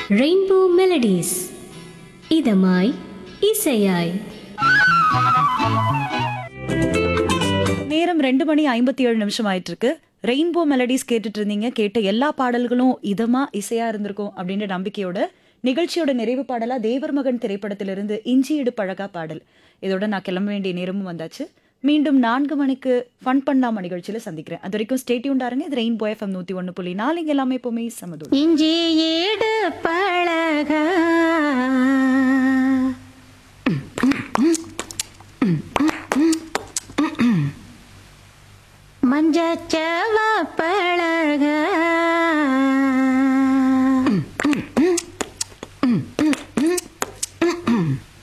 rainbow melodies இதமாய் இசையாய் நேரம் ரெண்டு மணி ஐம்பத்தி ஏழு நிமிஷம் ஆயிட்டு இருக்கு ரெயின்போ மெலடிஸ் கேட்டுட்டு இருந்தீங்க கேட்ட எல்லா பாடல்களும் இதமா இசையா இருந்திருக்கும் அப்படின்ற நம்பிக்கையோட நிகழ்ச்சியோட நிறைவு பாடலா தேவர் மகன் திரைப்படத்திலிருந்து இஞ்சி இடு பழகா பாடல் இதோட நான் கிளம்ப வேண்டிய நேரமும் வந்தாச்சு மீண்டும் நான்கு மணிக்கு ஃபன் பண்ணாம நிகழ்ச்சியில சந்திக்கிறேன் அது வரைக்கும் ஸ்டேட்யூண்டாருங்க இது ரெயின்போ எஃப்எம் நூத்தி ஒன்று புள்ளி நாலு இங்க எல்லாமே எப்பவுமே சமதூர் இஞ்சி ஏடு பழக மஞ்சச்ச